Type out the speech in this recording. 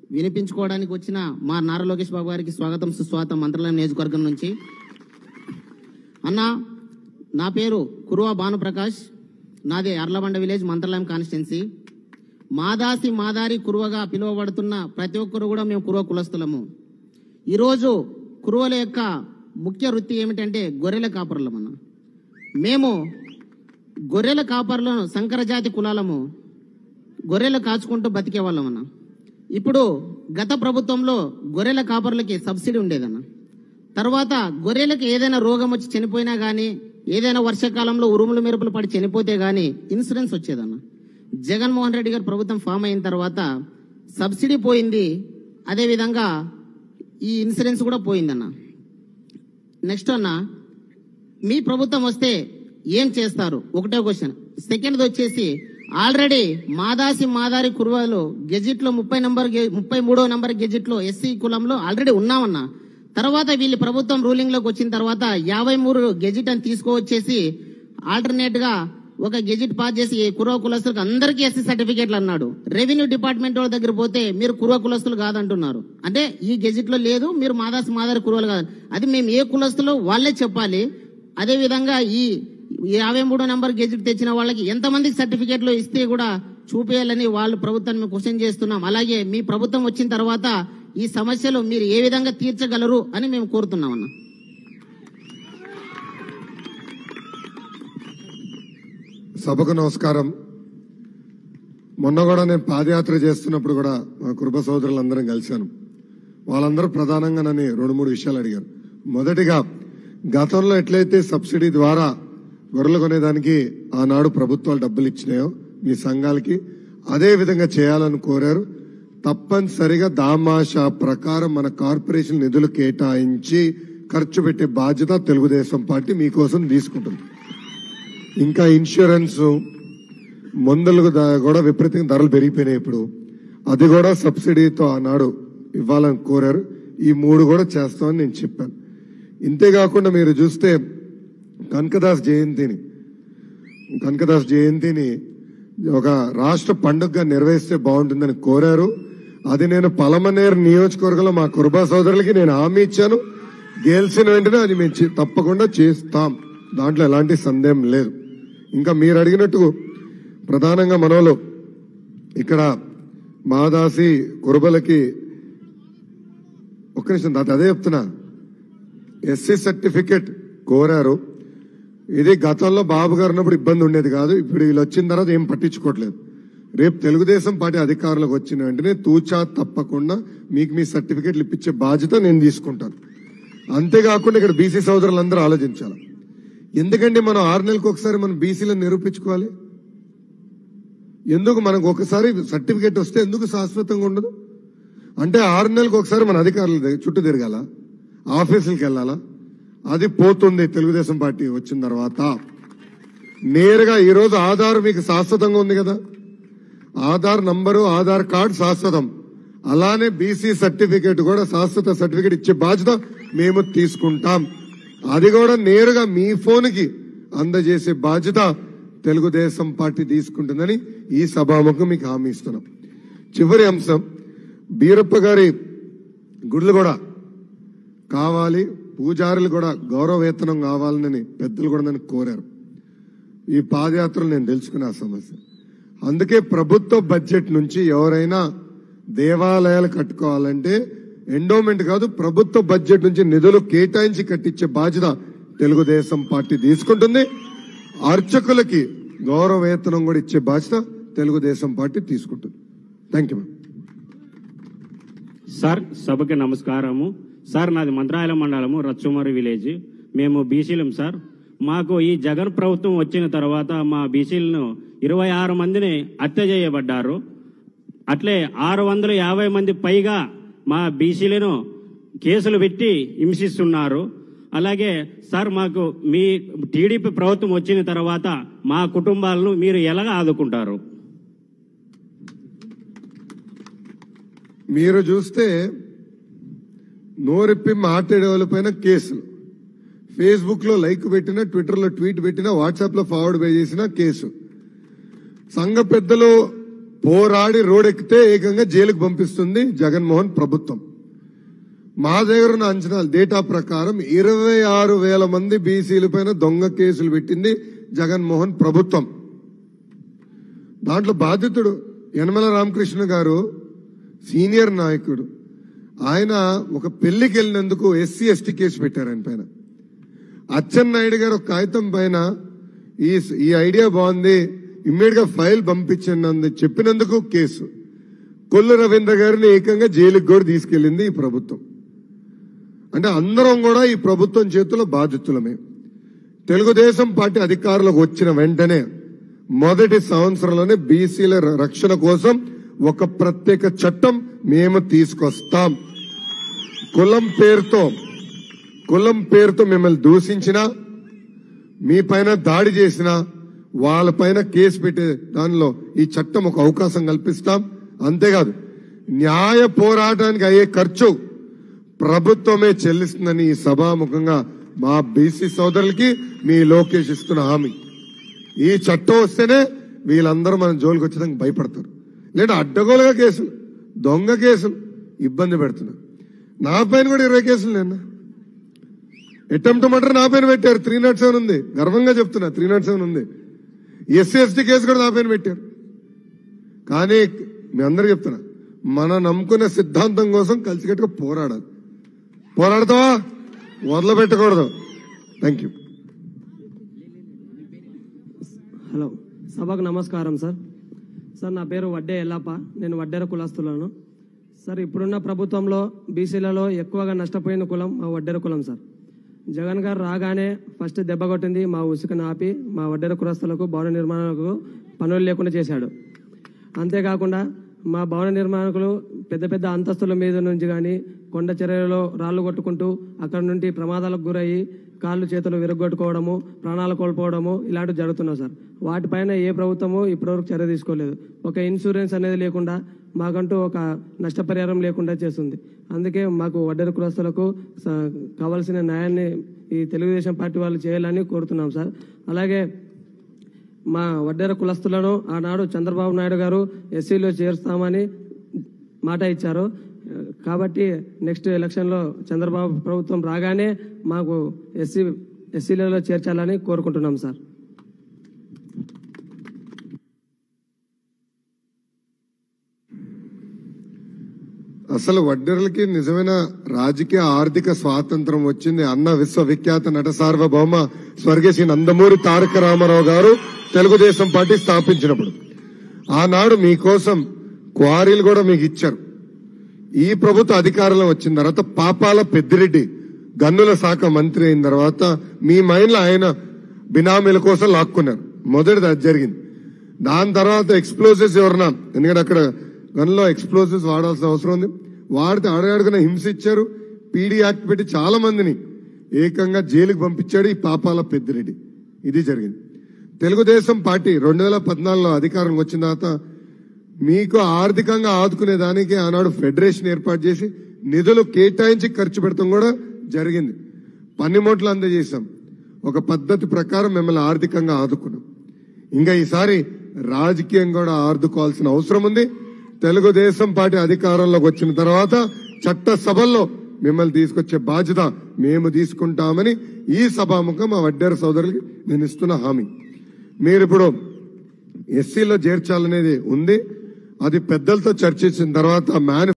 వినిపించుకోవడానికి వచ్చిన మా నారా లోకేష్ బాబు గారికి స్వాగతం సుస్వాగతం మంత్రాలయం నియోజకవర్గం నుంచి అన్న నా పేరు కురువ భానుప్రకాష్ నాది అర్లబండ విలేజ్ మంత్రాలయం కాన్స్టిట్యున్సీ మాదాసి మాదారి కురువగా పిలువబడుతున్న ప్రతి ఒక్కరు కూడా మేము కురువ కులస్తులము ఈరోజు కురువల యొక్క ముఖ్య వృత్తి ఏమిటంటే గొర్రెల కాపరులం అన్న మేము గొర్రెల కాపరులను సంకరజాతి కులాలము గొర్రెలు కాచుకుంటూ బతికే వాళ్ళమన్న ఇప్పుడు గత ప్రభుత్వంలో గొర్రెల కాపరులకి సబ్సిడీ ఉండేదన్న తర్వాత గొర్రెలకు ఏదైనా రోగం వచ్చి చనిపోయినా గానీ ఏదైనా వర్షాకాలంలో ఉరుములు మెరుపులు పడి చనిపోతే గానీ ఇన్సూరెన్స్ వచ్చేదన్న జగన్మోహన్ రెడ్డి గారు ప్రభుత్వం ఫామ్ అయిన తర్వాత సబ్సిడీ పోయింది అదే విధంగా ఈ ఇన్సూరెన్స్ కూడా పోయిందన్న నెక్స్ట్ అన్న మీ ప్రభుత్వం వస్తే ఏం చేస్తారు ఒకటో క్వశ్చన్ సెకండ్ వచ్చేసి ఆల్రెడీ మాదాసి మాదారి కురువలో గెజిట్ లో ముప్పై నంబర్ గె- ముప్పై మూడో నంబర్ గెజిట్ లో ఎస్సీ కులంలో ఆల్రెడీ ఉన్నామన్నా తర్వాత వీళ్ళ ప్రభుత్వం రూలింగ్ లోకి వచ్చిన తర్వాత యాభై మూడు గెజిట్ అని తీసుకువచ్చేసి ఆల్టర్నేట్ గా ఒక గెజిట్ పాస్ చేసి ఈ కురవ కులస్తులకు అందరికీ ఎస్సీ సర్టిఫికేట్లు అన్నాడు రెవెన్యూ డిపార్ట్మెంట్ వాళ్ళ దగ్గర పోతే మీరు కురవ కులస్తులు కాదంటున్నారు అంటే ఈ గెజిట్ లో లేదు మీరు మాదాసి మాదారి కురవలు కాదు అది మేము ఏ కులస్తులో వాళ్ళే చెప్పాలి అదే విధంగా ఈ యాభై మూడో నంబర్ గెజిట్ తెచ్చిన వాళ్ళకి ఎంతమందికి సర్టిఫికేట్లు ఇస్తే కూడా చూపేయాలని వాళ్ళు ప్రభుత్వాన్ని మేము క్వశ్చన్ చేస్తున్నాం అలాగే మీ ప్రభుత్వం వచ్చిన తర్వాత ఈ సమస్యలు మీరు ఏ విధంగా తీర్చగలరు అని మేము కోరుతున్నాం అన్న సభకు నమస్కారం మొన్న కూడా నేను పాదయాత్ర చేస్తున్నప్పుడు కూడా మా కుటుంబ సోదరులందరం కలిశాను వాళ్ళందరూ ప్రధానంగా నన్ను రెండు మూడు విషయాలు అడిగారు మొదటిగా గతంలో ఎట్లయితే సబ్సిడీ ద్వారా గొర్రెలు కొనేదానికి ఆనాడు ప్రభుత్వాలు డబ్బులు ఇచ్చినాయో మీ సంఘాలకి అదే విధంగా చేయాలని కోరారు తప్పనిసరిగా దామాషా ప్రకారం మన కార్పొరేషన్ నిధులు కేటాయించి ఖర్చు పెట్టే బాధ్యత తెలుగుదేశం పార్టీ మీకోసం తీసుకుంటుంది ఇంకా ఇన్సూరెన్స్ మందులకు ద- కూడా విపరీతంగా ధరలు పెరిగిపోయినాయి ఇప్పుడు అది కూడా సబ్సిడీతో ఆనాడు ఇవ్వాలని కోరారు ఈ మూడు కూడా చేస్తామని నేను చెప్పాను ఇంతేకాకుండా మీరు చూస్తే కనకదాస్ జయంతిని కనకదాస్ జయంతిని ఒక రాష్ట్ర పండుగగా నిర్వహిస్తే బాగుంటుందని కోరారు అది నేను పలమనేరు నియోజకవర్గంలో మా కుర్బా సోదరులకి నేను హామీ ఇచ్చాను గెలిచిన వెంటనే అది మేము చే- తప్పకుండా చేస్తాం దాంట్లో ఎలాంటి సందేహం లేదు ఇంకా మీరు అడిగినట్టు ప్రధానంగా మనలో ఇక్కడ మాదాసి కురుబలకి ఒక్క నిమిషం తాత అదే చెప్తున్నా ఎస్సీ సర్టిఫికెట్ కోరారు ఇది గతంలో బాబు గారు ఉన్నప్పుడు ఇబ్బంది ఉండేది కాదు ఇప్పుడు వీళ్ళు వచ్చిన తర్వాత ఏం పట్టించుకోవట్లేదు రేపు తెలుగుదేశం పార్టీ అధికారంలోకి వచ్చిన వెంటనే తూచా తప్పకుండా మీకు మీ సర్టిఫికెట్లు ఇప్పించే బాధ్యత నేను తీసుకుంటాను అంతేకాకుండా ఇక్కడ బీసీ సోదరులందరూ ఆలోచించాలి ఎందుకంటే మనం ఆరు నెలలకు ఒకసారి మనం బీసీలను నిరూపించుకోవాలి ఎందుకు మనకు ఒకసారి సర్టిఫికెట్ వస్తే ఎందుకు శాశ్వతంగా ఉండదు అంటే ఆరు నెలలకు ఒకసారి మన అధికారుల దగ్గర చుట్టూ తిరగాల ఆఫీసులకు వెళ్ళాలా అది పోతుంది తెలుగుదేశం పార్టీ వచ్చిన తర్వాత నేరుగా ఈరోజు ఆధార్ మీకు శాశ్వతంగా ఉంది కదా ఆధార్ నంబరు ఆధార్ కార్డు శాశ్వతం అలానే బీసీ సర్టిఫికేట్ కూడా శాశ్వత సర్టిఫికేట్ ఇచ్చే బాధ్యత మేము తీసుకుంటాం అది కూడా నేరుగా మీ ఫోన్కి అందజేసే బాధ్యత తెలుగుదేశం పార్టీ తీసుకుంటుందని ఈ సభాముఖం మీకు హామీ ఇస్తున్నాం చివరి అంశం బీరప్ప గారి గుడ్లు కూడా కావాలి పూజారులు కూడా గౌరవ వేతనం కావాలని పెద్దలు కూడా నన్ను కోరారు ఈ పాదయాత్రలు నేను తెలుసుకున్న ఆ సమస్య అందుకే ప్రభుత్వ బడ్జెట్ నుంచి ఎవరైనా దేవాలయాలు కట్టుకోవాలంటే ఎండోమెంట్ కాదు ప్రభుత్వ బడ్జెట్ నుంచి నిధులు కేటాయించి కట్టించే బాధ్యత తెలుగుదేశం పార్టీ తీసుకుంటుంది అర్చకులకి గౌరవ వేతనం కూడా ఇచ్చే బాధ్యత తెలుగుదేశం పార్టీ తీసుకుంటుంది థ్యాంక్ యూ సార్ సభకి నమస్కారము సార్ నాది మంత్రాలయం మండలము రచ్చుమరి విలేజ్ మేము బీసీలం సార్ మాకు ఈ జగన్ ప్రభుత్వం వచ్చిన తర్వాత మా బీసీలను ఇరవై ఆరు మందిని హత్య చేయబడ్డారు అట్లే ఆరు వందల యాభై మంది పైగా మా బీసీలను కేసులు పెట్టి హింసిస్తున్నారు అలాగే సార్ మాకు మీ టీడీపీ ప్రభుత్వం వచ్చిన తర్వాత మా కుటుంబాలను మీరు ఎలాగ ఆదుకుంటారు మీరు చూస్తే నోరెప్పి మాట్లాడే వాళ్ళ పైన కేసులు ఫేస్బుక్ లో లైక్ పెట్టినా ట్విట్టర్ లో ట్వీట్ పెట్టినా వాట్సాప్ లో ఫార్వర్డ్ పే చేసిన కేసు సంఘ పెద్దలు పోరాడి రోడెక్కితే ఏకంగా జైలుకు పంపిస్తుంది జగన్మోహన్ ప్రభుత్వం మా దగ్గర ఉన్న అంచనాలు డేటా ప్రకారం ఇరవై ఆరు వేల మంది బీసీల పైన దొంగ కేసులు పెట్టింది జగన్మోహన్ ప్రభుత్వం దాంట్లో బాధితుడు యనమల రామకృష్ణ గారు సీనియర్ నాయకుడు ఆయన ఒక పెళ్లికి వెళ్ళినందుకు ఎస్సీ ఎస్టీ కేసు పెట్టారు ఆయన పైన అచ్చెన్నాయుడు గారు ఒక కాగితం పైన ఈ ఈ ఐడియా బాగుంది ఇమ్మీడియట్ గా ఫైల్ పంపించండి చెప్పినందుకు కేసు కొల్లు రవీంద్ర గారిని ఏకంగా జైలుకి కూడా తీసుకెళ్లింది ఈ ప్రభుత్వం అంటే అందరం కూడా ఈ ప్రభుత్వం చేతుల్లో బాధితులమే తెలుగుదేశం పార్టీ అధికారులకు వచ్చిన వెంటనే మొదటి సంవత్సరంలోనే బీసీల ర- రక్షణ కోసం ఒక ప్రత్యేక చట్టం మేము తీసుకొస్తాం కులం పేరుతో కులం పేరుతో మిమ్మల్ని దూషించినా మీ పైన దాడి చేసినా వాళ్ళ పైన కేసు పెట్టే దానిలో ఈ చట్టం ఒక అవకాశం కల్పిస్తాం అంతేకాదు న్యాయ పోరాటానికి అయ్యే ఖర్చు ప్రభుత్వమే చెల్లిస్తుందని ఈ సభాముఖంగా మా బీసీ సోదరులకి మీ లోకేష్ ఇస్తున్న హామీ ఈ చట్టం వస్తేనే వీళ్ళందరూ మన జోలికి వచ్చేదానికి భయపడతారు లేదా అడ్డగోలుగా కేసులు దొంగ కేసులు ఇబ్బంది పెడుతున్నారు నా పైన కూడా ఇరవై కేసులు నిన్న అటెంప్ట్ మర్డర్ నా పైన పెట్టారు త్రీ నాట్ సెవెన్ ఉంది గర్వంగా చెప్తున్నా త్రీ నాట్ సెవెన్ ఉంది ఎస్సీ ఎస్టీ కేసు కూడా నా పైన పెట్టారు కానీ మీ అందరూ చెప్తున్నా మన నమ్ముకునే సిద్ధాంతం కోసం కలిసికట్టుగా పోరాడాలి పోరాడతావా వదలబెట్టకూడదు థ్యాంక్ యూ హలో సభకు నమస్కారం సార్ సార్ నా పేరు వడ్డే ఎల్లప్ప నేను వడ్డేర కులస్తులను సార్ ఇప్పుడున్న ప్రభుత్వంలో బీసీలలో ఎక్కువగా నష్టపోయిన కులం మా వడ్డెర కులం సార్ జగన్ గారు రాగానే ఫస్ట్ దెబ్బ కొట్టింది మా ఉసుకను ఆపి మా వడ్డెర కులస్తులకు భవన నిర్మాణాలకు పనులు లేకుండా చేశాడు అంతేకాకుండా మా భవన నిర్మాణకులు పెద్ద పెద్ద అంతస్తుల మీద నుంచి కానీ కొండ చర్యలలో రాళ్లు కొట్టుకుంటూ అక్కడ నుండి ప్రమాదాలకు గురయ్యి కాళ్ళు చేతులు విరగొట్టుకోవడము ప్రాణాలు కోల్పోవడము ఇలాంటివి జరుగుతున్నాయి సార్ వాటిపైన ఏ ప్రభుత్వము ఇప్పటివరకు చర్య తీసుకోలేదు ఒక ఇన్సూరెన్స్ అనేది లేకుండా మాకంటూ ఒక నష్టపరిహారం లేకుండా చేస్తుంది అందుకే మాకు వడ్డెర కులస్తులకు స- కావాల్సిన న్యాయాన్ని ఈ తెలుగుదేశం పార్టీ వాళ్ళు చేయాలని కోరుతున్నాం సార్ అలాగే మా వడ్డెర కులస్తులను ఆనాడు చంద్రబాబు నాయుడు గారు ఎస్సీలో చేరుస్తామని మాట ఇచ్చారు కాబట్టి నెక్స్ట్ ఎలక్షన్లో చంద్రబాబు ప్రభుత్వం రాగానే మాకు ఎస్సీ ఎస్సీలలో చేర్చాలని కోరుకుంటున్నాం సార్ అసలు వడ్డెరలకి నిజమైన రాజకీయ ఆర్థిక స్వాతంత్రం వచ్చింది అన్న విశ్వవిఖ్యాత నట సార్వభౌమ స్వర్గీయ శ్రీ నందమూరి తారక రామారావు గారు తెలుగుదేశం పార్టీ స్థాపించినప్పుడు ఆనాడు మీకోసం క్వారీలు కూడా మీకు ఇచ్చారు ఈ ప్రభుత్వ అధికారంలో వచ్చిన తర్వాత పాపాల పెద్దిరెడ్డి గన్నుల శాఖ మంత్రి అయిన తర్వాత మీ మైండ్లో ఆయన బినామీల కోసం లాక్కున్నారు మొదటిది అది జరిగింది దాని తర్వాత ఎక్స్ప్లోజివ్స్ ఎవరన్నా ఎందుకంటే అక్కడ గన్లో ఎక్స్ప్లోజివ్స్ వాడాల్సిన అవసరం ఉంది వాడితే అడగడుగున హింస ఇచ్చారు పీడీ యాక్ట్ పెట్టి చాలా మందిని ఏకంగా జైలుకు పంపించాడు ఈ పాపాల పెద్దిరెడ్డి ఇది జరిగింది తెలుగుదేశం పార్టీ రెండు వేల పద్నాలుగులో అధికారంకి వచ్చిన తర్వాత మీకు ఆర్థికంగా ఆదుకునే దానికి ఆనాడు ఫెడరేషన్ ఏర్పాటు చేసి నిధులు కేటాయించి ఖర్చు పెడతాం కూడా జరిగింది పన్నిమోట్లు అందజేశాం ఒక పద్ధతి ప్రకారం మిమ్మల్ని ఆర్థికంగా ఆదుకున్నాం ఇంకా ఈసారి రాజకీయం కూడా ఆదుకోవాల్సిన అవసరం ఉంది తెలుగుదేశం పార్టీ అధికారంలోకి వచ్చిన తర్వాత చట్ట సభల్లో మిమ్మల్ని తీసుకొచ్చే బాధ్యత మేము తీసుకుంటామని ఈ సభాముఖం మా వడ్డేర సోదరులకి నేను ఇస్తున్న హామీ మీరు ఇప్పుడు ఎస్సీలో చేర్చాలనేది ఉంది అది పెద్దలతో చర్చించిన తర్వాత మేని